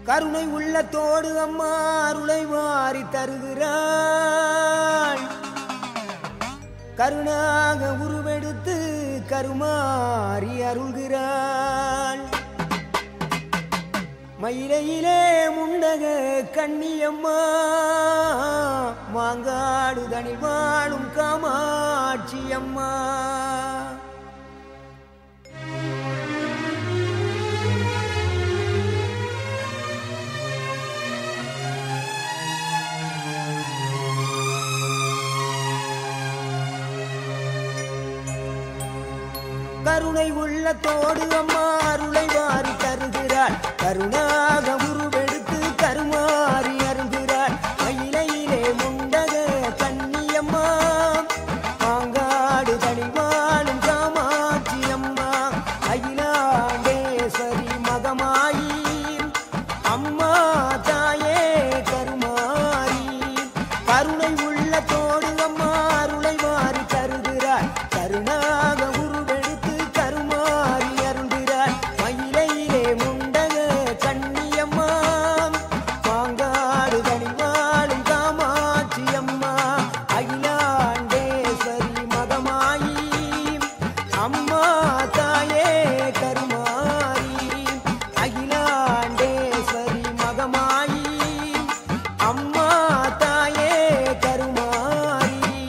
கருணை உள்ளத்தோடு அம்மா அருளை வாரி தருகிறாள் கருணாக உருவெடுத்து கருமாறி அருள்கிறாள் மயிலையிலே முண்டக கண்ணியம்மா மாங்காடு தனில் வாழும் காமாட்சி அம்மா கருணை உள்ளத்தோடு அம்மா அருளை வாரி தருகிறாள் கருணாக உருவெடுத்து கருமாறி அருகிறாள் மயிலையிலே முண்டக கண்ணியம்மா மாங்காடு தனிவாழும் காமாட்சி அம்மா அகிலாண்டேஸ்வரி மகமாயி அம்மா தாயே கருமாரி கருணை உள்ளத்தோடு அம்மா அருளை வாரி தருகிறாள் கருணாக உருவெடுத்து கருமாறி அருள்கிறாள் மயிலையிலே முண்டக கண்ணியம்மா மாங்காடு தனிவாழும் காமாட்சி அம்மா அகிலாண்டேஸ்வரி மகமாயி அம்மா தாயே கருமாரி அகிலாண்டேஸ்வரி மகமாயி அம்மா தாயே கருமாரி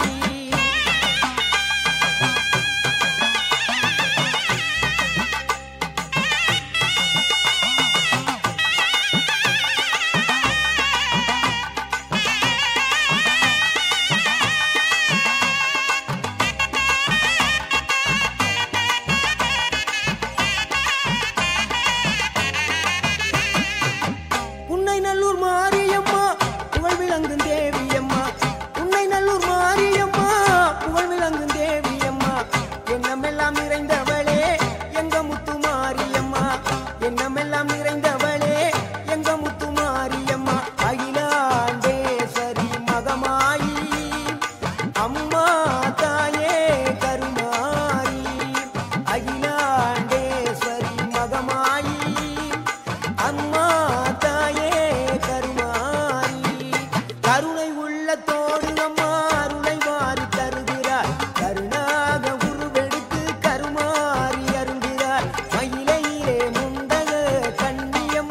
உன்னை நல்லூர் மாரியம்மா புகழ் விளங்கும் தேவியம்மா உன்னை நல்லூர் மாரியம்மா புகழ் விளங்கும் தேவியம்மா எண்ணமெல்லாம் நிறைந்தவளே எங்க முத்து மாரியம்மா எண்ணமெல்லாம் நிறைந்தவளே எங்க முத்து மாரியம்மா அகிலாண்டேஸ்வரி மகமாயி அம்மா தாயே கருமாரி அகிலாண்டேஸ்வரி மகமாயி அம்மா தாயே கருமாரி கருணை உள்ளத்தோடு அம்மா அருளை வாரி தருகிறாள் கருணாக உருவெடுத்து கருமாறி அருள்கிறாள் மயிலையிலே முண்டக கண்ணியம்மா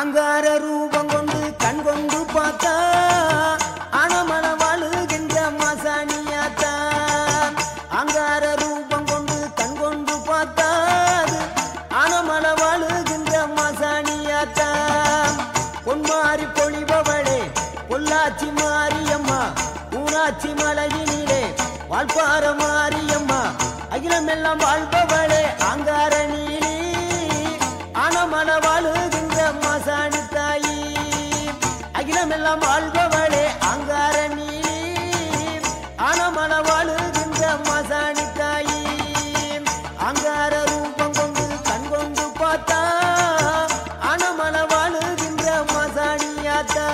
அங்கார ரூபம் கொண்டு கண் கொண்டு பார்த்தா அணமன வாழுகின்ற மசானியாத்தா அங்கார ரூபம் கொண்டு கண் கொண்டு பார்த்தா அணமன வாழுகின்ற மசானியாத்தா பொன்மாரி பொழிபவளே பொள்ளாச்சி மாரியம்மா ஊராட்சி மலையினிலே வாழ்பார மாரியம்மா அகிலமெல்லாம் வாழ்பவளே அங்கார நீலி அணமன வாழுகின்ற மசாணி தாயி அகிலமெல்லாம் வாழ்பவளே அங்கார நீலி அணமன வாழுகின்ற மசாணி தாயி அங்கார ரூபம் கொண்டு கண் கொண்டு பார்த்தா அணமன வாழுகின்ற மசாணியாத்தா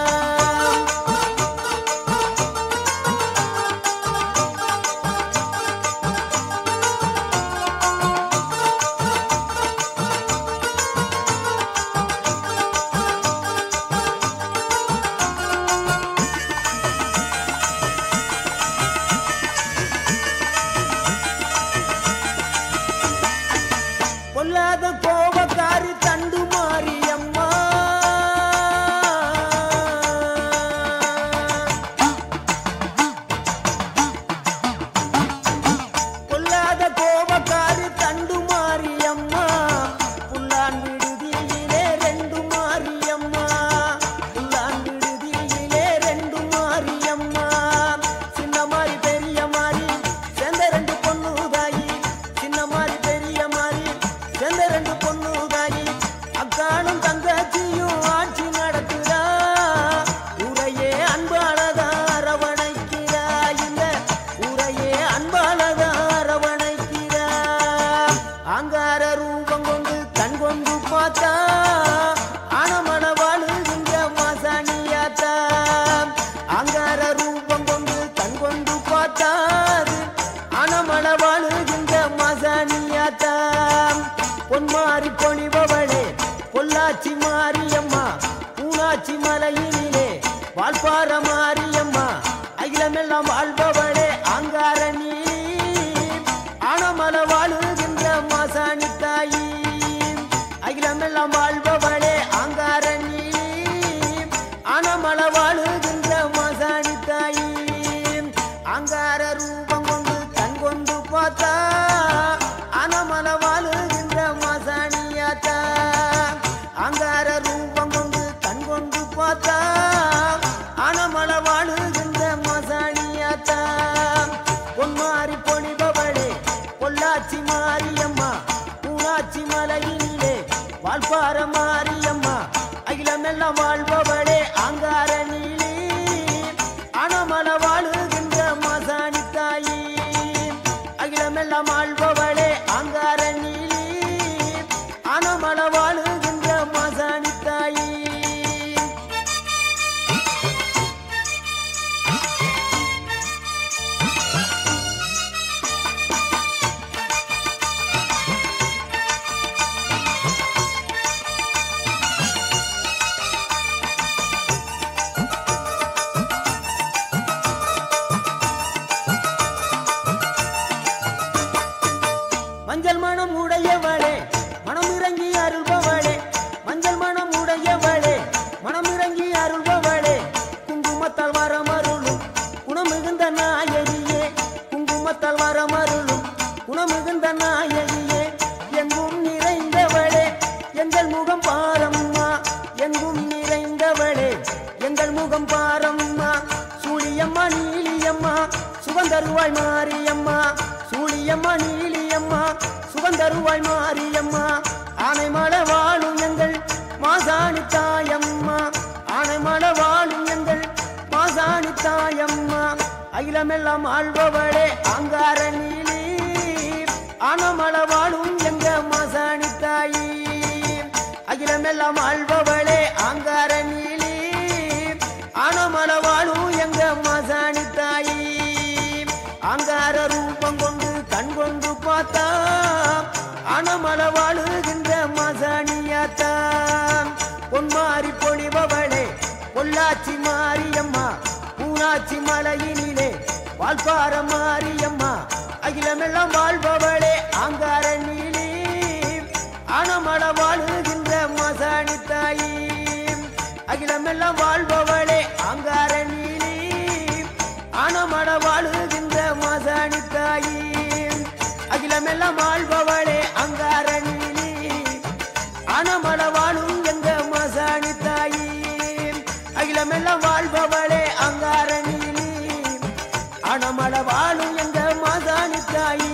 பொல்லாத கோபக்காரி தண்டு மாரியம்மா பொல்லாத கோபக்காரி தண்டு மாரியம்மா புல்லான் விடுதியிலே ரெண்டு மாரியம்மா புல்லான் விடுதியிலே ரெண்டு மாரியம்மா சின்ன மாதிரி பெரிய மாதிரி சேர்ந்த ரெண்டு பொண்ணு தாயி சின்ன மாதிரி பெரிய மாதிரி சேர்ந்த ரெண்டு பொண்ணு தாயி அக்கானும் தங்கச்சியும் ஆட்சி நடத்துறா ஊரையே அன்பாளதா அரவணைக்கிறா இந்த ஊரையே அன்பாளதா அரவணைக்கிறா அங்கார ரூபம் கொண்டு கண் கொண்டு பார்த்தா ஆனமன வாழுகின்ற மாசாணியாத்தா அங்கார ரூபம் கொண்டு கண் கொண்டு பார்த்தா அனமன வாழுகின்ற மாசாணியாத்தா பொன்மாரி பொழிபவளே பொள்ளாச்சி மாரியம்மா பூனாச்சி மலையினிலே வாழ்பார மாரியம்மா அகிலமெல்லாம் வாழ்பவளே அங்கார நீ ஆனமல வாழுகின்ற மாசாணி தாயி அகிலமெல்லாம் வாழ்பவளே அங்கார நீ ஆனமல வாழுகின்ற மாசாணி தாயி அங்கார ரூபம் கொண்டு கண் கொண்டு பார்த்தா அனமல வாழுகின்ற மாசாணியாத்தா அங்கார ரூபம் கொண்டு கண் கொண்டு பார்த்தா அனமல வாழுகின்ற மாசாணியாத்தா பொன்மாரி பொழிபவளே பொள்ளாச்சி மாரியம்மா ஊராட்சி மலையினிலே வாழ்பார மாரியம்மா அகிலமெல்லாம் வாழ்பவளே அங்கார நீலி அனமல வாழுகின்ற மாசாணி தாயி அகிலமெல்லாம் ஆள்பவளே அங்கார நீலி அனமல வாழுகின்ற மாசாணி தாயி மஞ்சள் மனம் உடையவளே மனம் இறங்கி அருள்பவளே மஞ்சள் மனம் உடையவளே மனம் இறங்கி அருள்பவளே குங்குமத்தால் வரம் அருளும் குணமிகுந்த நாயகியே குங்குமத்தால் வரம் அருளும் குணமிகுந்த நாயகியே எங்கும் நிறைந்தவளே எங்கள் முகம் பாரம்மா எங்கும் நிறைந்தவளே எங்கள் முகம் பாரம்மா சூழியம்மா நீலியம்மா சுகந்தருவாய் மாரியம்மா சூழியம்மா நீலியம்மா சுகந்தருவாய் மாரியம்மா ஆனைமலை வாழும் எங்கள் மாசாணி தாயம்மா ஆனைமலை வாழும் எங்கள் மாசாணி தாயம்மா அகிலமெல்லாம் ஆள்பவளே அங்கார நீலி ஆனமலை வாழும் எங்க மாசாணி தாயி அகிலமெல்லாம் ஆள்பவளே அங்கார நீலி ஆனமல வாழும் எங்க மாசாணி தாயி அங்கார ரூபம் கொண்டு கண் கொண்டு பார்த்தா அனமல வாழுகின்ற மாசாணியாத்தா பொன்மாரி பொழிபவளே பொள்ளாச்சி மாரியம்மா பூனாச்சி மலையினிலே வாழ்பார மாரியம்மா அகிலமெல்லாம் வாழ்பவளே அங்கார நீலி அனமல வாழுகின்ற மசாணி தாயி அகிலமெல்லாம் வாழ்பவளே அங்கார நீலி அணமட வாழுகின்ற மாசாணி தாயி அகிலமெல்லாம் வாழ்பவளே அங்கார நீலி அணமட வாழும் எங்க மாசாணி தாயி அகிலமெல்லாம் வாழ்பவளே அங்கார நீலி அணமட வாழும் எங்க மாசாணி தாயி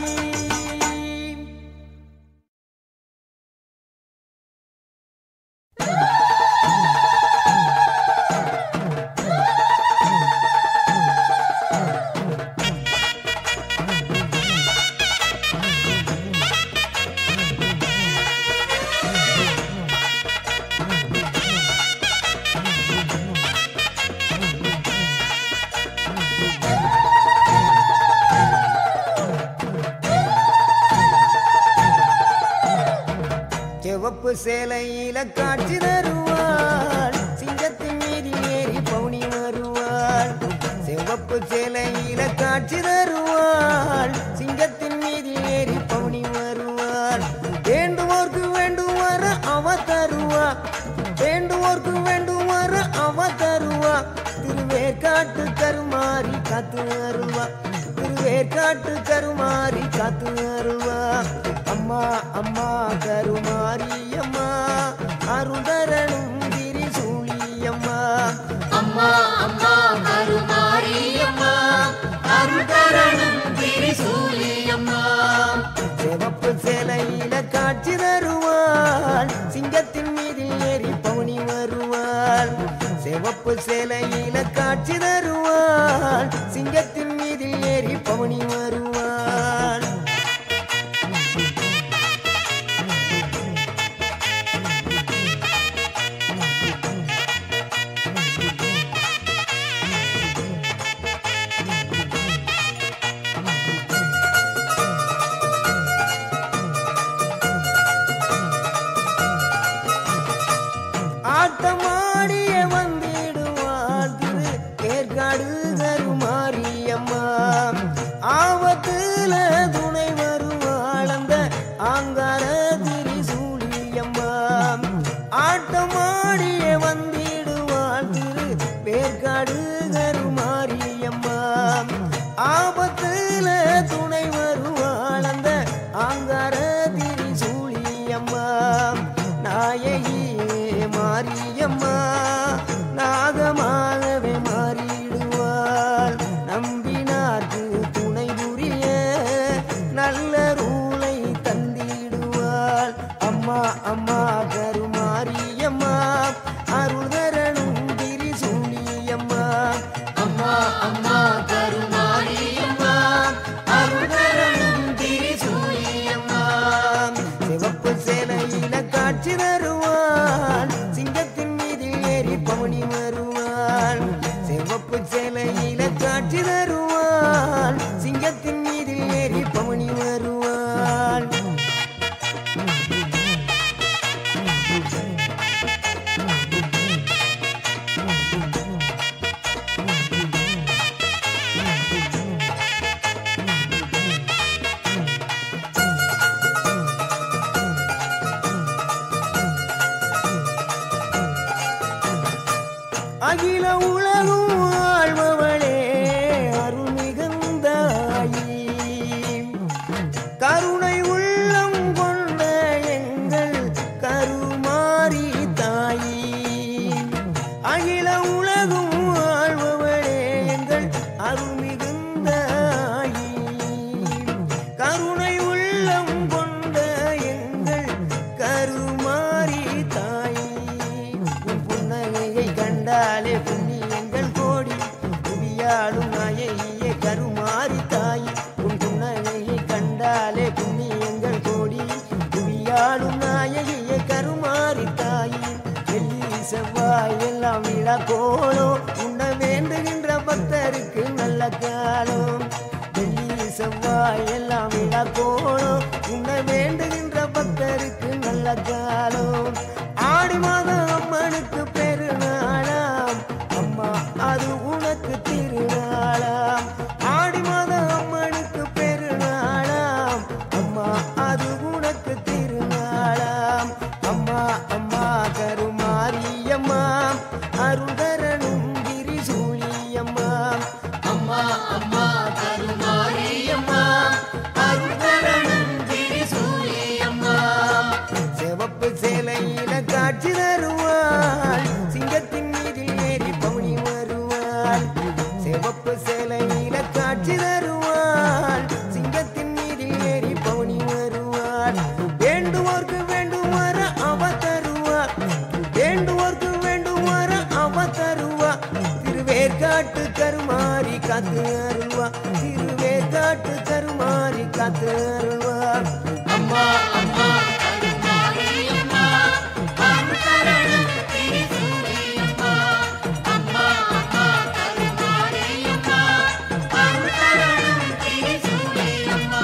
சிவப்பு சேலையில காட்சி தருவாள் சிங்கத்தின் மீது ஏறி பவுனி வருவாள் சிவப்பு சேலையில காட்சி தருவாள் சிங்கத்தின் மீது ஏறி பவுனி வருவாள் வேண்டுவோர்க்கு வேண்டுவார அவ தருவா வேண்டுவோர்க்கு வேண்டுவார அவ தருவா திருவேற்காட்டு கருமாறி காத்து வருவா திருவேற்காட்டு கருமாறி காத்து வருவா அம்மா அம்மா கருமாரி அம்மா அருதரணும் திரிசூலியம்மா அம்மா அம்மா கருமாரியம்மா அருள்தரணும் திரிசூலியம்மா சிவப்பு சேலையில காட்சி தருவாள் சிங்கத்தின் மீது ஏறி பவுனி வருவாள் சிவப்பு சேலையில காட்சி தருவாள் சிங்கத்தின் மீது ஏறி பவுனி வருவாள் ஆட்டமாடிய வந்திடுவாள் திரு ஏற்காடு கருமாரியம்மா ஆபத்துல துணை வருவாள் அந்த ஆங்கார திரிசூலியம்மா ஆட்டமாடிய வந்திடுவாள் திரு வேற்காடு கருமாரியம்மா ஆபத்துல துணை வருவாள் அந்த ஆங்கார திரிசூலியம்மா நாயகியே மாரியம்மா நாகமாகவே மாறிடுவாள் நம்பினார்க்கு துணை புரிய நல்ல ரூலை தந்திடுவாள் அம்மா அம்மா கருமாரியம்மா அருள் தரணும் திரிசூலியம்மா அம்மா அம்மா கருமாரியம்மா அருள்தரணும் திரிசூலியம்மா சிவப்பு சேலையில காட்சி தருவாள் சிங்கத்தின் மீது ஏறி பவனி வருவாள் சிவப்பு சேலையில காட்சி தருவாள் சிங்கத்தின் மீது ஏறி பவனி வருவாள் அகில உலகும் வாழ்பவளே அருள் மிகுந்தாயி கருணை உள்ளம் கொண்ட எங்கள் கருமாரி தாயி அகில உலகும் வாழ்பவளே எங்கள் அருள் மிகுந்தாயி கருணை உள்ளம் கொண்ட எங்கள் கருமாரி தாயி உன் புன்னகையை கண்டாலே புண்ணியங்கள் கோடி புவியாடும் நாயகியே கருமாரி தாயி உன் புன்னகையை கண்டாலே புண்ணியங்கள் கோடி புவியாடும் நாயகியே கருமாரி தாயி வெள்ளி செவ்வாய் எல்லாம் விழா கோலம் உண்ண வேண்டுகின்ற பக்தருக்கு நல்ல காலம் வெள்ளி செவ்வாய் எல்லாம் விழா கோலம் உண்ண வேண்டுகின்ற பக்தருக்கு நல்ல காலம் ஆடி மாதம் அம்மனுக்கு பெருநாளாம் அம்மா அது உனக்கு திருநாளாம் ஆடி மாதம் அம்மனுக்கு பெருநாளாம் அம்மா அது உனக்கு திருநாளாம் அம்மா அம்மா கருமாரியம்மா அருள் காத்து அருள்வார் அம்மா அம்மா கருமாரியம்மா அருள் தரணும் திரிசூலியம்மா அம்மா அம்மா கருமாரியம்மா அருள் தரணும் திரிசூலியம்மா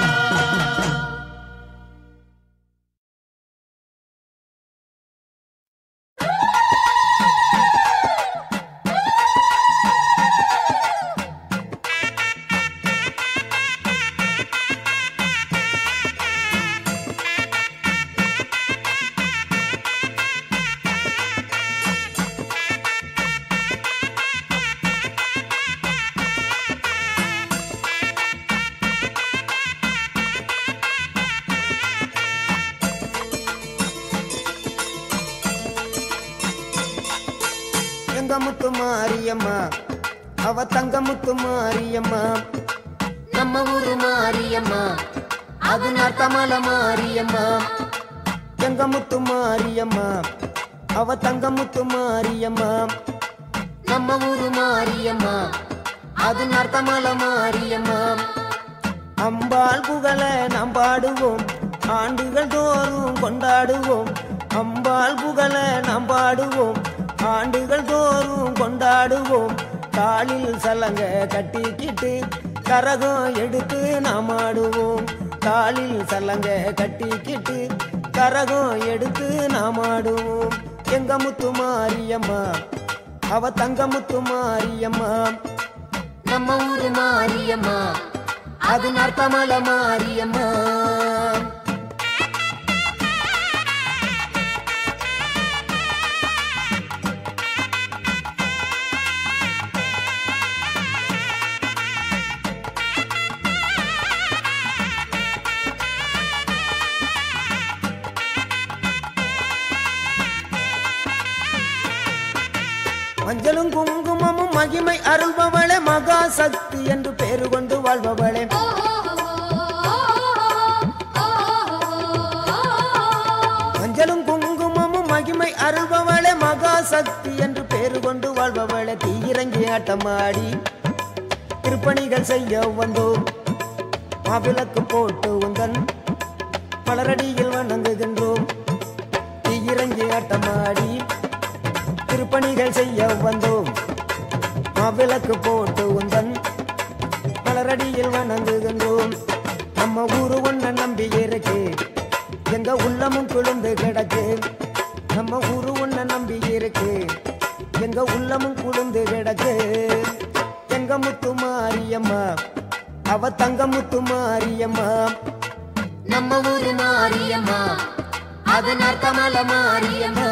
எங்க முத்து மாரியம்மா அவ தங்க முத்து மாரியம்மா நம்ம ஊரு மாரியம்மா அது நர்த்தமல மாரியம்மா எங்க முத்து மாரியம்மா அவ தங்க முத்து மாரியம்மா நம்ம ஊரு மாரியம்மா அது நர்த்தமல மாரியம்மா அம்பாள் புகழ நாம் பாடுவோம் ஆண்டுகள் தோறும் கொண்டாடுவோம் அம்பாள் புகழ நாம் பாடுவோம் ஆண்டுகள் தோறும் கொண்டாடுவோம் காலில் சலங்க கட்டிக்கிட்டு கரகம் எடுத்து நாம் ஆடுவோம் காலில் சலங்க கட்டிக்கிட்டு கரகம் எடுத்து நாம் ஆடுவோம் எங்க முத்து மாரியம்மா அவ தங்க முத்து மாரியம்மா நம்ம ஊரு மாரியம்மா அது நர்த்தமல மாரியம்மா மஞ்சளும் குங்குமமும் மகிமை அருள்பவளே மகா சக்தி என்று பேரு கொண்டு வாழ்பவளே மஞ்சளும் குங்குமமும் மகிமை அருள்பவளே மகா சக்தி என்று பேரு கொண்டு வாழ்பவளே தீயிறங்கி ஆட்டமாடி திருப்பணிகள் செய்ய வந்தோம் மாவிளக்கு போட்டு உந்தன் பலரடியில் வணங்குகின்றோம் தீயிறங்கி ஆட்டமாடி திருப்பணிகள் செய்ய வந்தோம் மாவிளக்கு போட்டு உந்தன் மலரடியில் வணங்குகின்றோம் நம்ம ஊரு ஒன்ன நம்பி இருக்கு எங்க உள்ளமும் குளிர்ந்து கிடக்கு நம்ம ஊரு ஒன்ன நம்பி இருக்கு எங்க உள்ளமும் குளிர்ந்து கிடக்கு எங்க முத்து மாரியம்மா அவ தங்க முத்து மாரியம்மா நம்ம ஊரு மாரியம்மா அது நர்த்தமல மாரியம்மா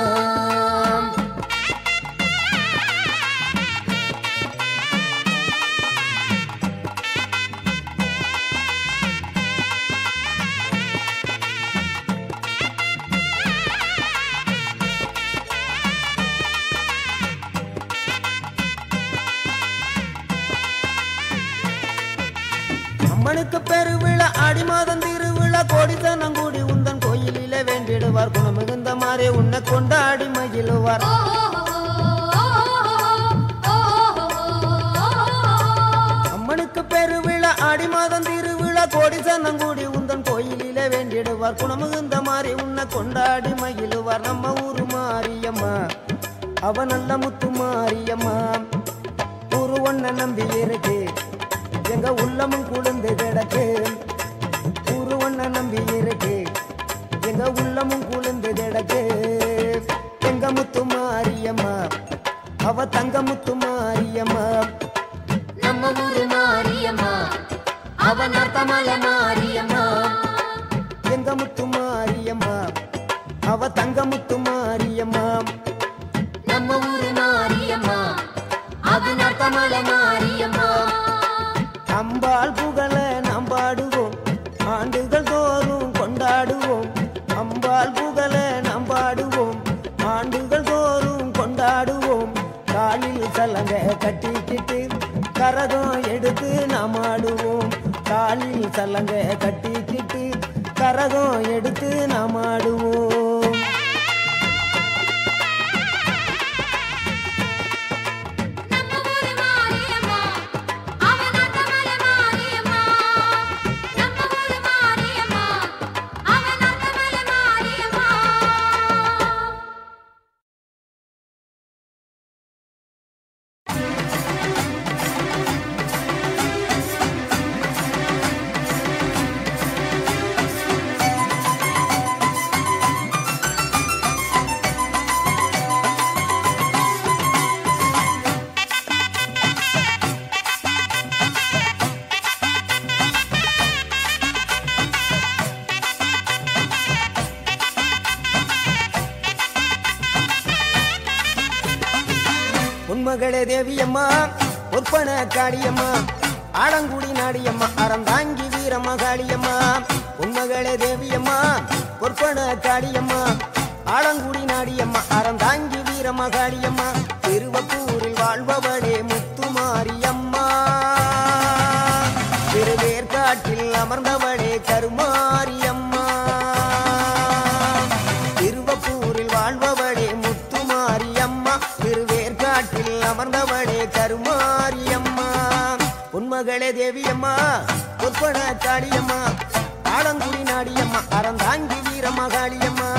அம்மனுக்கு பெருவிழா ஆடி மாதம் திருவிழா கோடித்தனம் கூடி உந்தன் கோயிலிலே வேண்டிடுவார் குணமிகுந்த மாறே உன்னை கொண்டாடி மகிழுவார் அம்மனுக்கு பெருவிழா ஆடி மாதம் திருவிழா கோடித்தனம் கூடி உந்தன் கோயிலிலே வேண்டிடுவார் குணமிகுந்த மாறி உன்னை கொண்டாடி மகிழுவார் நம்ம ஊரு மாரியம்மா அவ நல்ல முத்து மாரியம்மா ஊரு ஒன்ன நம்பி இருக்கு எங்க உள்ளமும் குளிர்ந்து கிடக்கு ஊரு ஒன்ன நம்பி இருக்கு எங்க உள்ளமும் குளிர்ந்து கிடக்கு எங்க முத்து மாரியம்மா அவ தங்க முத்து மாரியம்மா நம்ம ஊரு மாரியம்மா அவ நர்த்தமல மாரியம்மா எங்க முத்து மாரியம்மா அவ தங்க முத்து மாரியம்மா நம்ம ஊரு மாரியம்மா அது நர்த்தமல மாரியம்மா அம்பாள் புகழ நாம் பாடுவோம் ஆண்டுகள் தோறும் கொண்டாடுவோம் அம்பாள் புகழ நாம் பாடுவோம் ஆண்டுகள் தோறும் கொண்டாடுவோம் காலில் சலங்க கட்டிக்கிட்டு கரகம் எடுத்து நாம் ஆடுவோம் காலில் சலங்க கட்டிக்கிட்டு கரகம் எடுத்து நாம் ஆடுவோம் நம்ம ஊரு மாரியம்மா அவ நர்த்தமல மாரியம்மா நம்ம ஊரு மாரியம்மா பொன்மகளே தேவியம்மா ஒற்பன காளியம்மா ஆலங்குடி நாடியம்மா அறந்தாங்கி வீரம்மா காளியம்மா பொன்மகளே தேவியம்மா ஒற்பன காளியம்மா ஆலங்குடி நாடியம்மா அறந்தாங்கி வீரம்மா காளியம்மா திருவப்பூரில் வாழ்பவளே முத்துமாரியம்மா திருவேற்காட்டில் அமர்ந்தவளே கருமாரியம்மா திருவப்பூரில் வாழ்பவளே முத்துமாரியம்மா திருவேற்காட்டில் அமர்ந்தவளே கருமாரியம்மா உன்மகளே தேவியம்மா பொற்பன காளியம்மா ஆலங்குடி நாடியம்மா அறந்தாங்கி வீரம்மா காளியம்மா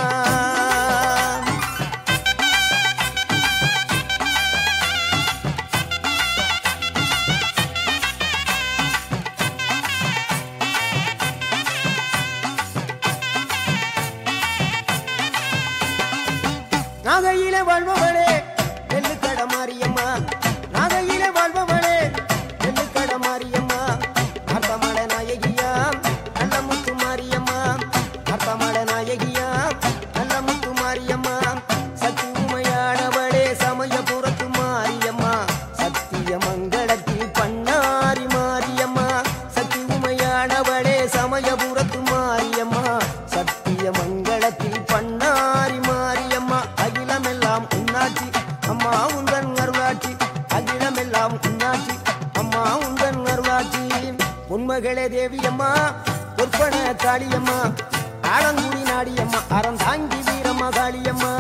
நாகையில வாழ்பவளே நெல்லுக்கட மாரியம்மா நாகையில வாழ்பவளே நெல்லுக்கட மாரியம்மா அர்த்தமட நாயகியா நல்ல முத்து மாரியம்மா அர்த்தமட நாயகியா நல்ல முத்து மாரியம்மா சக்தி உமையானவளே சமயபுரத்து மாரியம்மா சத்திய மங்களத்தில் பண்ணாரி மாரியம்மா சக்தி உமையானவளே சமயபுரத்து மாரியம்மா சத்திய மங்களத்தில் பண்ணாரி மாரியம்மா அகிலமெல்லாம் உன்னாட்சி அம்மா உந்தன் அருளாட்சி அகிலமெல்லாம் உன்னாட்சி அம்மா உந்தன் அருளாட்சி உண்மகளே தேவியம்மா பொற்பன காளியம்மா ஆலங்குடி நாடியம்மா அறந்தாங்கி வீரம்மா காளியம்மா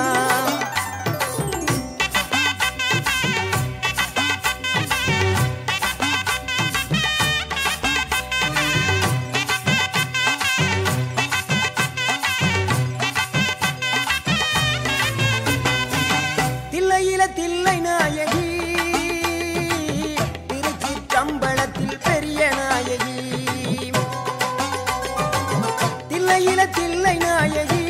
தில்லையில தில்லை நாயகி திருச்சி கம்பளத்தில் பெரிய நாயகி தில்லையில தில்லை நாயகி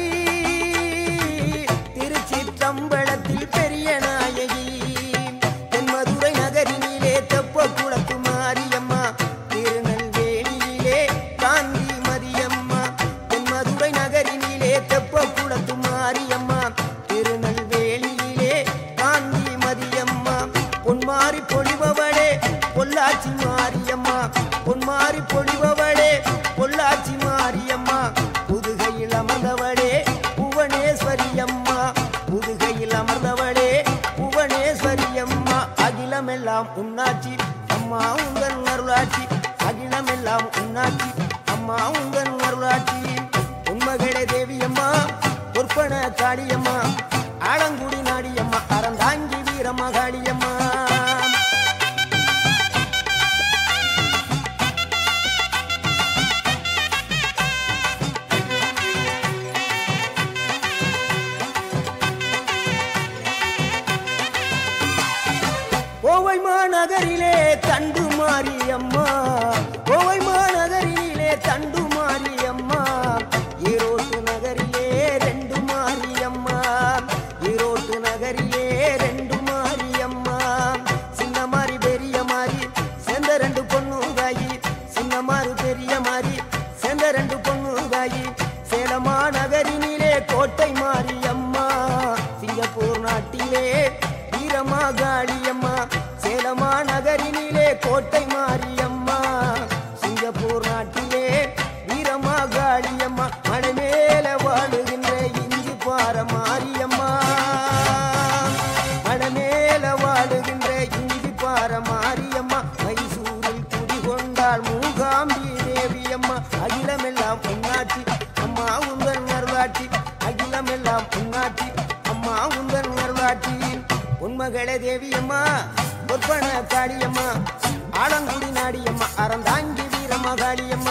திருச்சி கம்பளத்தில் பெரிய நாயகி தென்மதுரை நகரினிலே தெப்ப குளத்து மாரியம்மா திருநெல்வேலியிலே காந்தி மதியம்மா தென்மதுரை நகரினிலே தெப்ப குளத்து மாரியம்மா திருநெல்வேலியிலே காந்தி மதியம்மா பொன்மாரி பொழிபவளே பொள்ளாச்சி மாரியம்மா பொன்மாரி பொழிபவளே பொள்ளாச்சி மாரியம்மா புதுகையில் அமர்ந்தவளே புவனேஸ்வரி அம்மா புதுகையில் அமர்ந்தவளே புவனேஸ்வரி அம்மா அகிலமெல்லாம் உன்னாட்சி அம்மா உங்கள் அருளாட்சி அகிலமெல்லாம் உன்னாட்சி அம்மா உங்கள் அருளாட்சி உண்மகளே தேவியம்மா பொற்பன காளியம்மா ஆலங்குடி நாடியம்மா அறந்தாங்கி வீரம்மா காளியம்மா கோவை மாநகரிலே தண்டு மாரியம்மா கோவை மாநகரிலே தண்டு மாரியம்மா ஈரோட்டு நகரிலே ரெண்டு மாரியம்மா ஈரோட்டு நகரிலே ரெண்டு மாரியம்மா சின்ன மாறி பெரிய மாறி சேர்ந்த ரெண்டு பொண்ணு தாயி சின்ன மாறு பெரிய மாறி சேர்ந்த ரெண்டு பொண்ணு தாயி சேலமா நகரினிலே கோட்டை மாரியம்மா சிங்கப்பூர் நாட்டிலே வீரமா காளியம்மா சேலமா நகரினிலே கோட்டை மாரியம்மா சிங்கப்பூர் நாட்டிலே வீரமா காளியம்மா மலை மேல வாழுகின்ற இஞ்சி பார மாரியம்மா மலை மேல வாழுகின்ற இஞ்சி பார மாரியம்மா மைசூரில் குடிகொண்டாள் மூகாம்பி தேவியம்மா அகிலமெல்லாம் பொன்னாட்சி அம்மா உங்கள் நர்வாட்சி அகிலமெல்லாம் பொன்னாட்சி அம்மா உங்கள் நர்வாட்சி உண்மகளே தேவியம்மா பொற்பன காளியம்மா ஆலங்குடி நாடியம்மா அறந்தாங்கி வீரம்மா காளியம்மா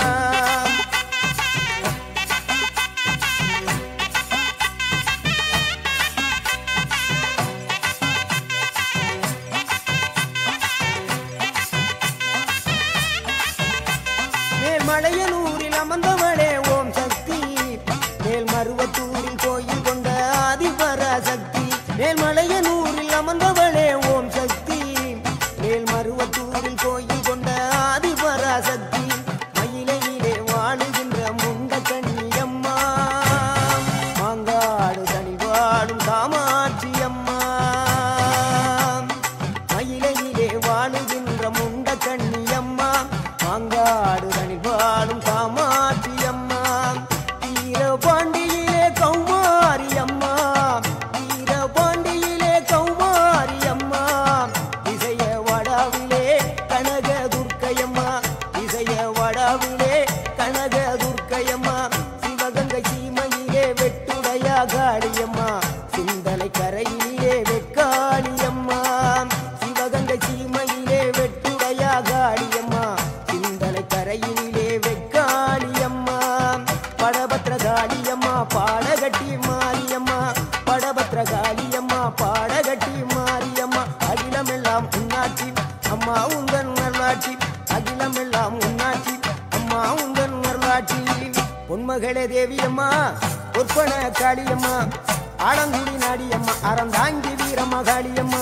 மேல்மலையனூரில் அமர்ந்தவளே ஓம் சக்தி மேல்மருவத்தூரில் கோயில் கொண்ட ஆதிபராசக்தி மேல்மலையனூரில் அமர்ந்தவளே ஓம் சக்தி மேல்மருவத்தூரில் கோயில் கொண்ட ஆதிபராசக்தி துர்க்கையம்மா சிவகங்கை சீமையிலே வெட்டுடையா காளியம்மா சிந்தனை கரையிலே வெக்காளியம்மா சிவகங்கை சீமையிலே வெட்டுடையா காளியம்மா சிந்தனை கரையிலே வெக்காளியம்மா படபத்திர காளியம்மா பாடகட்டி மாரியம்மா படபத்திர காளியம்மா பாடகட்டி மாரியம்மா அகிலமெல்லாம் உன்னாட்சி அம்மா உந்தன் நல்லாட்சி அகிலமெல்லாம் உன்னாட்சி அம்மா உந்தன் நல்லாட்சி பொன்மகளே தேவியம்மா பொற்பன காளியம்மா ஆலங்குடி நாடியம்மா அறந்தாங்கி வீரம்மா காளியம்மா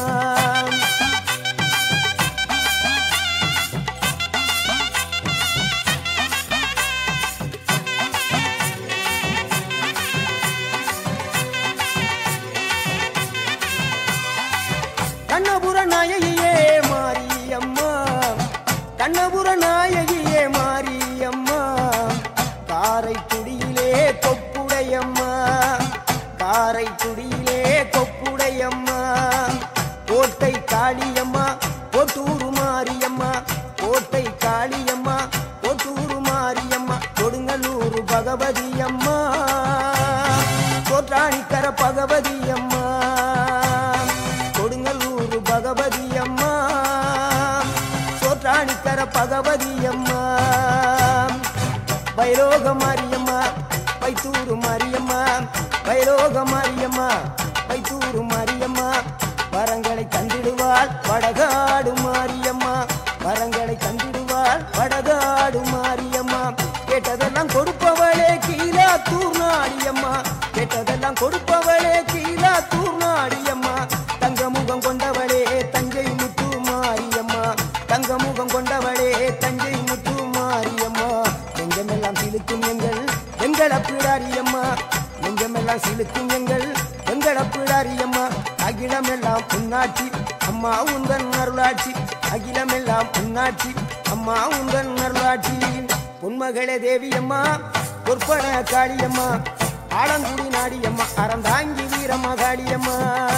கண்ணபுர நாயகியே மாரியம்மா கண்ணபுர நாயகியே மாரியம்மா காரைக்குடியிலே கொப்புடையம்மா காரைக்குடியிலே கொப்புடையம்மா கோட்டை காளியம்மா கோட்டூரு மாரியம்மா கோட்டை காளியம்மா கோட்டூரு மாரியம்மா கொடுங்கல்லூர் பகவதி அம்மா கோட்டாணிக்கர பகவதி அம்மா கொடுங்கல்லூர் பகவதி அம்மா சோற்றாணிக்கர பகவதி அம்மா வைரோக மாரியம்மா வைத்தூரு மாரியம்மா வைரோக மாரியம்மா வைத்தூரு மாரியம்மா வரங்களை தந்திடுவாள் வடகாடு மாரியம்மா வரங்களை தந்திடுவாள் வடகாடு மாரியம்மா கேட்டதெல்லாம் கொடுப்பவளே கீழா தூர்நாடியம்மா கேட்டதெல்லாம் கொடுப்பவளே கீழா தூர்நாடியம்மா தங்க முகம் கொண்டவளே தஞ்சை முத்து மாரியம்மா தங்க முகம் கொண்டவளே தஞ்சை முத்து மாரியம்மா நெஞ்சமெல்லாம் சிலுக்கும் எங்கள் எங்கள பிடாரியம்மா நெஞ்சமெல்லாம் சிலுக்கும் எங்கள் எங்கள பிடாரியம்மா அகிலமெல்லாம் உன்னாட்சி அம்மா உந்தன் அருளாட்சி அகிலமெல்லாம் உன்னாட்சி அம்மா உந்தன் அருளாட்சி பொன்மகளே தேவியம்மா பொற்பன காளியம்மா ஆலங்குடி நாடியம்மா அறந்தாங்கி வீரம்மா காளியம்மா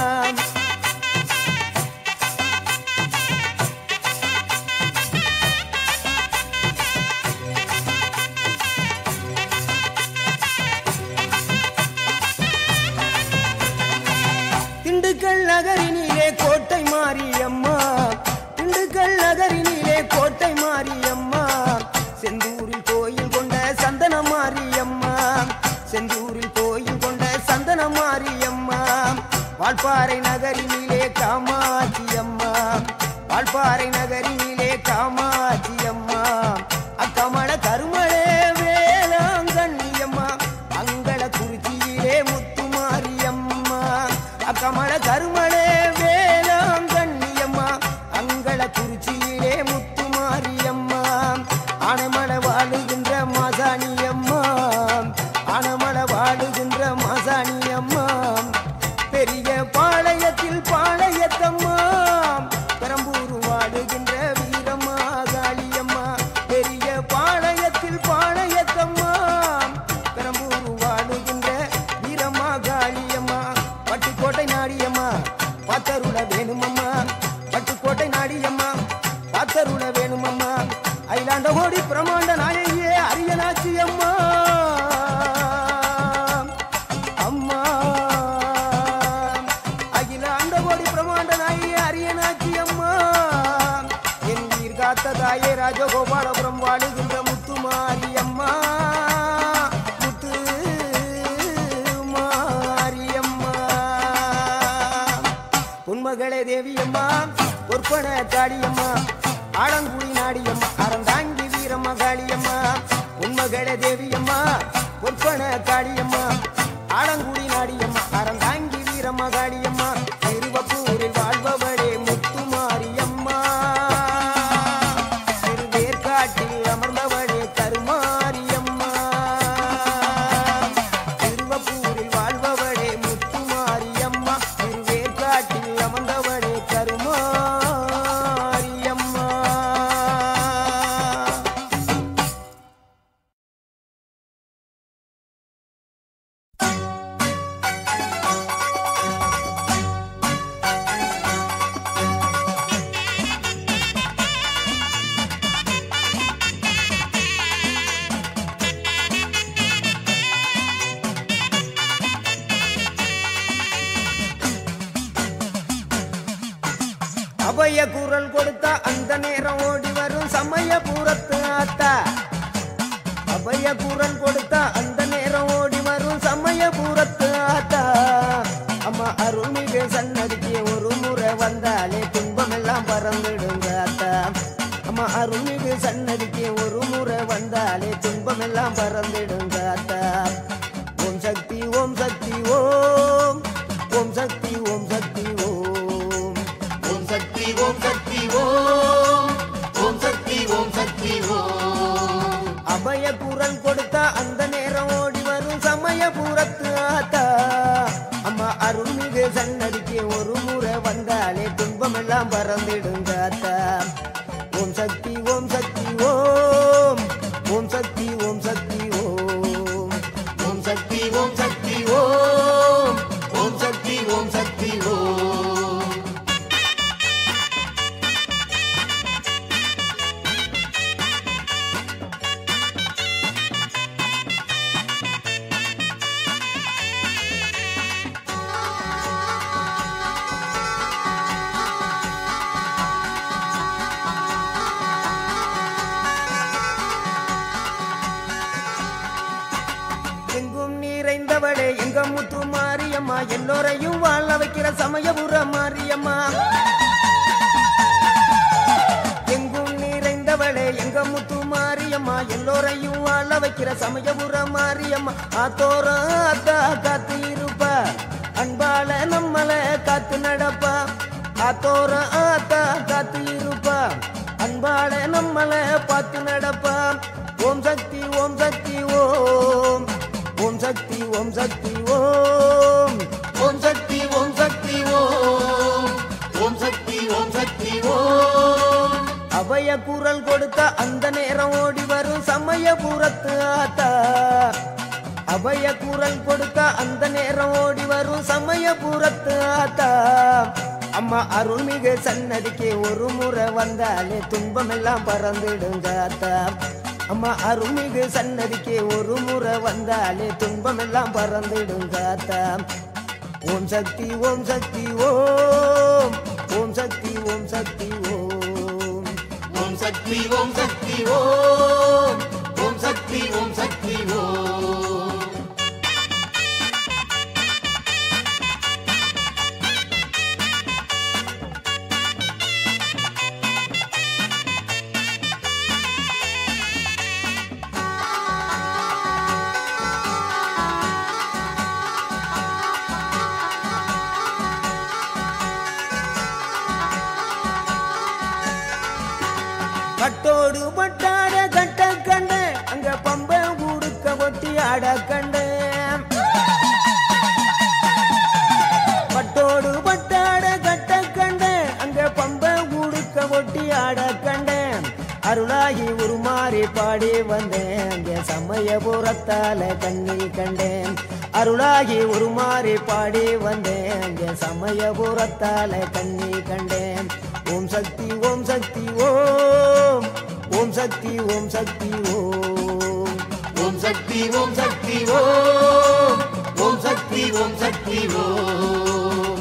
திண்டுக்கல் நகரினிலே கோட்டை மாரியம்மா திண்டுக்கல் நகரினிலே கோட்டை மாரியம்மா செந்தூரில் கோயில் கொண்ட சந்தன மாரியம்மா செந்தூரில் கோயில் கொண்ட சந்தன மாரியம்மா வால்பாறை நகரினிலே காமாட்சி அம்மா வால்பாறை நகரினிலே காமாட்சி அம்மா அக்கமள கருமளே வேளாங்கண்ணியம்மா அங்கள குறிச்சியிலே முத்துமாரியம்மா அக்கமள கருமளே வேளாங்கண்ணியம்மா அங்கள குறிச்சியிலே முத்துமாரியம்மா ஆனமள வாழுகின்ற மாசாணியம்மா ஆனமள வாழுகின்ற மாசாணியம்மா பெரிய பாளையத்தில் பாளையத்தம்மா பெரம்பூர் வாழுகின்ற வீரம்மா காளியம்மா பெரிய பாளையத்தில் பாளையத்தம்மா பெரம்பூர் வாழுகின்ற வீரம்மா காளியம்மா பட்டுக்கோட்டை நாடியம்மா பாத்தருள வேணுமம்மா பட்டுக்கோட்டை நாடியம்மா பாத்தருள வேணுமம்மா அயிலாண்ட கோடி பிரமாண்ட நாயகியே அரியனாச்சி அம்மா அம்மா அகிலாண்ட கோடி பிரமாண்ட நாயகியே அரியனாச்சி அம்மா என் உயிர் காத்த தாயே ராஜகோபாலபுரம் வாழுகின்ற முத்துமாரி அம்மா முத்து மாரியம்மா உன்மகளே தேவியம்மா பொற்பன காளியம்மா ஆலங்குடி நாடியம்மா அறந்தாங்கி வீரம்மா காளியம்மா உன்மகளே தேவியம்மா பொற்பன காளியம்மா ஆலங்குடி நாடியம்மா அறந்தாங்கி வீரம்மா காளியம்மா திருவப்பூரில் வாழ்பவளே முத்துமாரியம்மா திருவேற்காட்டில் அமர்ந்தவளே கருமாரியம்மா திருவப்பூரில் வாழ்பவளே முத்துமாரியம்மா திருவேற்காட்டில் அமர்ந்தவளே கருமாரியம்மா அபய குரல் கொடுத்தா அந்த நேரம் ஓடி வரும் சமயபுரத்து ஆத்தா அபய குரல் கொடுத்தா அந்த நேரம் ஓடி வரும் சமயபுரத்து ஆத்தா அம்மா அருள்மிகு சன்னதிக்கு ஒரு முறை வந்தாலே துன்பம் எல்லாம் பறந்துடுங்க ஆத்தா அம்மா அருள்மிகு சன்னதிக்கு ஒரு முறை வந்தாலே துன்பம் எல்லாம் பறந்துடுங்க ஆத்தா ஓம் சக்தி ஓம் சக்தி ஓம் ஓம் சக்தி ஓம் சக்தி ஓம் ஓம் சக்தி ஓம் சக்தி ஓம் ஓம் சக்தி ஓம் சக்தி ஓம் அபய குரல் கொடுத்தா அந்த நேரம் ஓடி வரும் சமயபுரத்து ஆத்தா அம்மா அருள்மிகு சன்னதிக்கு ஒரு முறை வந்தாலே துன்பம் எல்லாம் பறந்திடுங்க ஆத்தா ஓம் சக்தி ஓம் சக்தி ஓம் ஓம் சக்தி ஓம் சக்தி ஓம் ஓம் சக்தி ஓம் சக்தி ஓம் ஓம் சக்தி ஓம் சக்தி ஓம் எங்கும் நிறைந்தவளே எங்க முத்து மாரியம்மா எல்லோரையும் வாழ வைக்கிற சமயபுர மாரியம்மா எங்கும் நிறைந்தவளே எங்க முத்து மாரியம்மா எல்லோரையும் வாழ வைக்கிற சமயபுர மாரியம்மா ஆத்தோர அத்தா காத்து இருப்பா அன்பால நம்மள காத்து நடப்பா ஆத்தோர ஆத்தா காத்து இருப்பா அன்பால நம்மள பார்த்து நடப்பா ஓம் சக்தி ஓம் சக்தி ஓம் ஓம் சக்தி ஓம் சக்தி ஓம் ஓம் சக்தி ஓம் சக்தி ஓம் ஓம் சக்தி ஓம் சக்தி ஓம் அபய குரல் கொடுத்த அந்த நேரம் ஓடி வரும் சமயபுரத்து ஆத்தா அபய குரல் கொடுத்த அந்த நேரம் ஓடி வரும் சமயபுரத்து ஆத்தா அம்மா அருள்மிகு சன்னதிக்கு ஒரு முறை வந்தாலே துன்பம் எல்லாம் பறந்துடுங்க ஆத்தா அம்மா அருள்மிகு சன்னதிக்கு ஒரு முறை வந்தாலே துன்பம் எல்லாம் பறந்துடுங்க ஆத்தா ஓம் சக்தி ஓம் சக்தி ஓம் ஓம் சக்தி ஓம் சக்தி ஓம் ஓம் சக்தி ஓம் சக்தி ஓம் ஓம் சக்தி ஓம் சக்தி ஓம் கட்டோடு பட்டாட கட்ட கண்ட அங்க பம்ப ஊடுக்க ஒட்டி ஆட கண்ட பட்டோடு பட்டாட கட்ட கண்ட அங்க பம்ப ஊடுக்க ஒட்டி ஆட கண்ட அருளாகி உருமாறி பாடி வந்தேன் அங்க சமயபுரத்தால கண்ணில் கண்டேன் அருளாகி உருமாறி பாடி வந்தேன் அங்க சமயபுரத்தால கண்ணில் கண்டேன் ஓம் சக்தி ஓம் சக்தி ஓம் ஓம் சக்தி ஓம் சக்தி ஓம் ஓம் சக்தி ஓம் சக்தி ஓம் ஓம் சக்தி ஓம் சக்தி ஓம்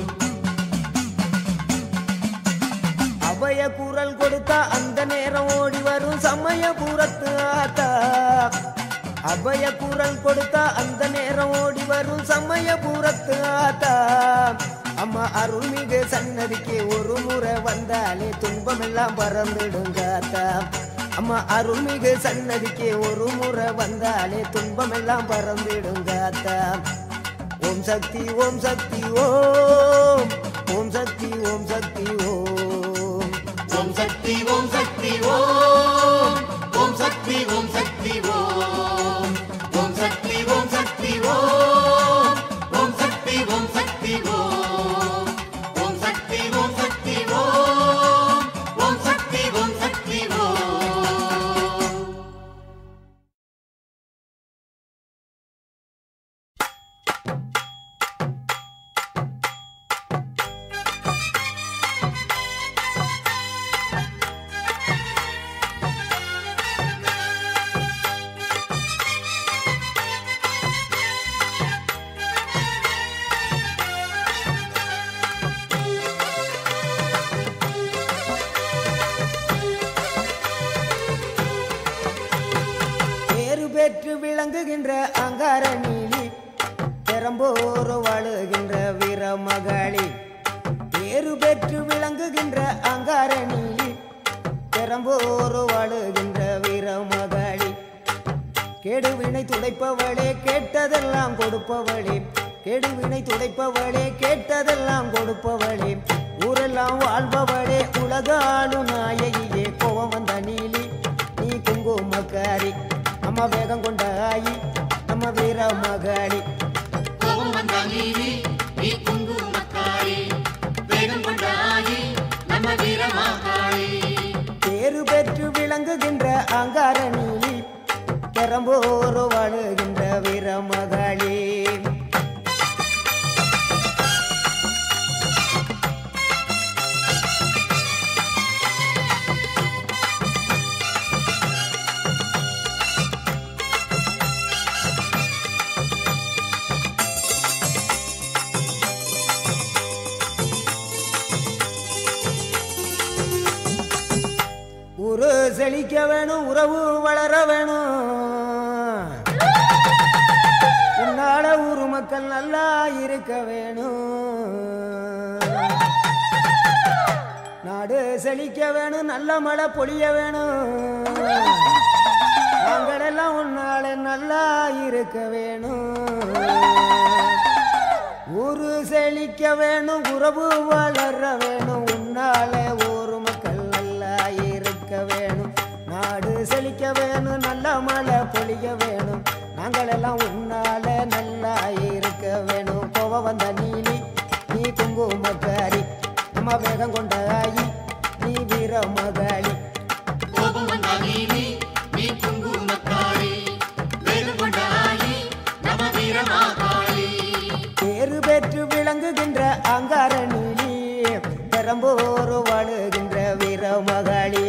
அபய குரல் கொடுத்தா அந்த நேரம் ஓடி வரும் சமயபுரத்து ஆத்தா அபய குரல் கொடுத்தா அந்த நேரம் ஓடி வரும் சமயபுரத்து ஆத்தா அம்மா அருள்மிகு சன்னதிக்கு ஒரு முறை வந்தாலே துன்பம் எல்லாம் பறந்துடுங்க ஆத்தா அம்மா அருள்மிகு சன்னதிக்கு ஒரு முறை வந்தாலே துன்பம் எல்லாம் பறந்துடுங்க ஆத்தா ஓம் சக்தி ஓம் சக்தி ஓம் ஓம் சக்தி ஓம் சக்தி ஓம் ஓம் சக்தி ஓம் சக்தி ஓம் ஓம் சக்தி ஓம் சக்தி ஓம் ஓம் சக்தி ஓம் சக்தி ஓம் ஓம் சக்தி ஓம் சக்தி ஓம் ஓம் சக்தி ஓம் சக்தி ஓம் ஓம் சக்தி ஓம் சக்தி ஓம் அங்கார நீலி பெரம்போர் வாழுகின்ற வீரமகளி பேரு பெற்று விளங்குகின்ற அங்கார நீலி பெரம்போர் வாழுகின்ற வீரமகளி கேடுவினை துடைப்பவளே கேட்டதெல்லாம் கொடுப்பவளே கேடுவினை துடைப்பவளே கேட்டதெல்லாம் கொடுப்பவளே ஊரெல்லாம் வாழ்பவளே உலகாளும் நாயகியே கோவம் வந்த நீலி நீ குங்குமக்காரி நம்ம வேகம் கொண்ட ஆயி நம்ம வீர மகாளி கோபம் வந்த நீதி நீ குங்குமக்காரி வேகம் கொண்ட ஆயி நம்ம வீரமாகாளி பேரு பெற்று விளங்குகின்ற அங்கார நீலி பெரம்போர் வாழுகின்ற வீர மகாளி ஊரு செழிக்க வேணும் உறவு வளர வேணும் உன்னால ஊரு மக்கள் நல்லா இருக்க வேணும் நாடு செழிக்க வேணும் நல்ல மழை பொழிய வேணும் நாங்களெல்லாம் உன்னால நல்லா இருக்க வேணும் ஊரு செழிக்க வேணும் உறவு வளர வேணும் உன்னால ஊரு மக்கள் நல்லா இருக்க வேணும் நாடு செழிக்க வேணும் நல்ல மழை பொழிய வேணும் நாங்கள் எல்லாம் உன்னால நல்லா இருக்க வேணும் கோவ வந்த நீலி நீ குங்குமக்காரி நம்ம வேகம் கொண்ட ஆயி நீ வீர மகாளி கோபம் வந்த நீதி நீ குங்குமக்காரி வேகம் கொண்ட ஆயி நம்ம வீரமாகாளி பேரு பெற்று விளங்குகின்ற அங்கார நீலி பெரம்போர் வாழுகின்ற வீர மகாளி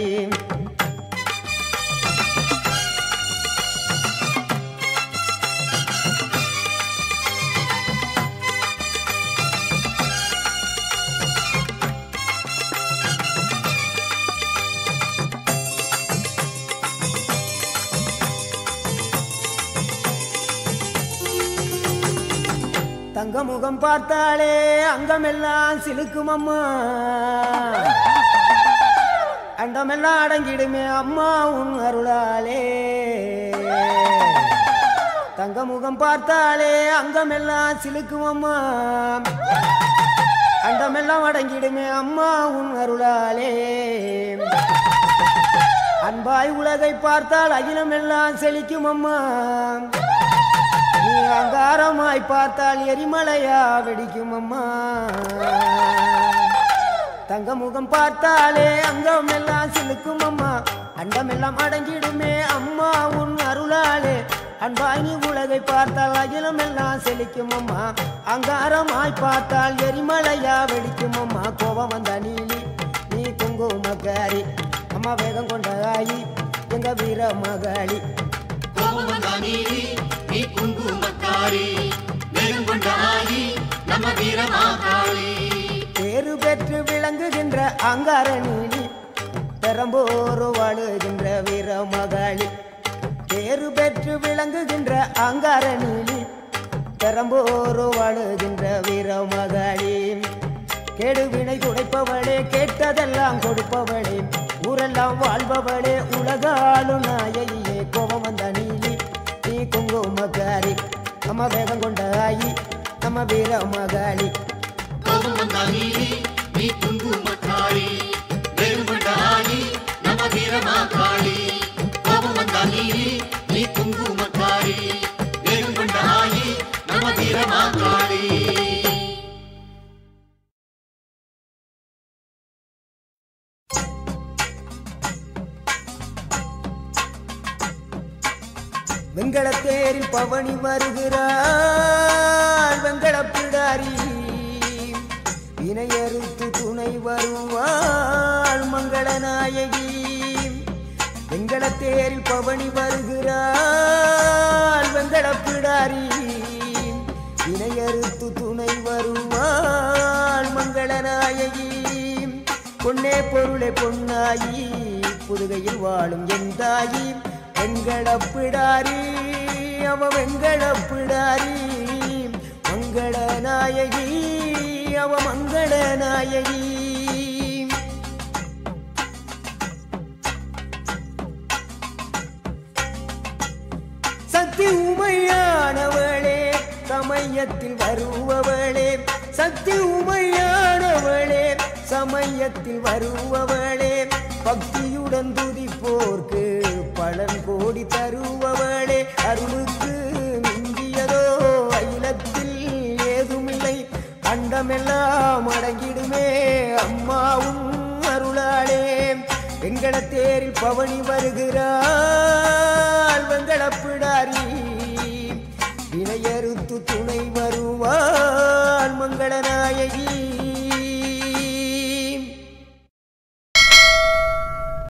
தங்க முகம் பார்த்தாலே அங்கமெல்லாம் சிலுக்கும் அம்மா அண்டமெல்லாம் அடங்கிடுமே அம்மா உன் அருளாலே தங்க முகம் பார்த்தாலே அங்கமெல்லாம் சிலுக்கும் அம்மா அண்டமெல்லாம் அடங்கிடுமே அம்மா உன் அருளாலே அன்பாய் உலகை பார்த்தால் அகிலமெல்லாம் செழிக்கும் அம்மா நீ அங்காரமாய் பார்த்தால் எரிமலையா வெடிக்கும் அம்மா தங்க முகம் பார்த்தாலே அங்கம் எல்லாம் சிலுக்கும் அம்மா அண்டம் எல்லாம் அடங்கிடுமே அம்மா உன் அருளாலே அன்பாய் நீ உலகை பார்த்தால் அகிலம் எல்லாம் செழிக்கும் அம்மா அங்காரமாய் பார்த்தால் எரிமலையா வெடிக்கும் அம்மா கோபம் வந்த நீலி நீ குங்குமக்காரி அம்மா வேகம் கொண்ட ஆயி எங்க வீர மகாளி கோபம் வந்த நீதி நீ குங்குமக்காரி வேகம் கொண்ட ஆயி நம்ம வீரமாகாளி பேரு பெற்று விளங்குகின்ற அங்கார நீலி பெரம்போர் வாழுகின்ற வீர மகாளி பேரு பெற்று விளங்குகின்ற அங்கார நீலி பெரம்போர் வாழுகின்ற வீர மகாளி கெடுவினை துடைப்பவளே கேட்டதெல்லாம் கொடுப்பவளே ஊரெல்லாம் வாழ்பவளே உலகாளும் நாயகியே கோபம் வந்த நீலி நீ குங்குமக்காரி நம்ம வேகம் கொண்ட ஆயி நம்ம வீர மகாளி கோபம் வந்த நீதி நீ குங்குமக்காரி வேகம் கொண்ட ஆயி நம்ம வீரமாகாளி கோபம் வந்த நீதி நீ குங்குமக்காரி வேகம் கொண்ட ஆயி நம்ம வீரமாகாளி வெங்கடத்தேரில் பவனி வருகிறாள் வெங்கடப்பிடாரி வினையறுத்து துணை வருவாள் மங்களநாயகி வெங்கடத்தேரில் பவனி வருகிறாள் வெங்கடப்பிடாரி வினையறுத்து துணை வருவாள் மங்களநாயகி பொன்னே பொருளே பொன்னாயி புதுகையில் வாழும் என் தாயி வெங்கடப்பிடாரி அவ வெங்கட பிடாரி மங்கள நாயகி அவ மங்கள நாயகி சக்தி உமையானவளே சமயத்தில் வருபவளே சக்தி உமையானவளே சமயத்தில் வருபவளே பக்தியுடன் துதிப்போர்க்கு பலன் கோடி தருபவளே அருளுக்கு மிஞ்சியதோ அகிலத்தில் ஏதுமில்லை அண்டமெல்லாம் அடங்கிடுமே அம்மாவும் அருளாளே வெங்கடத்தேரில் பவனி வருகிறார்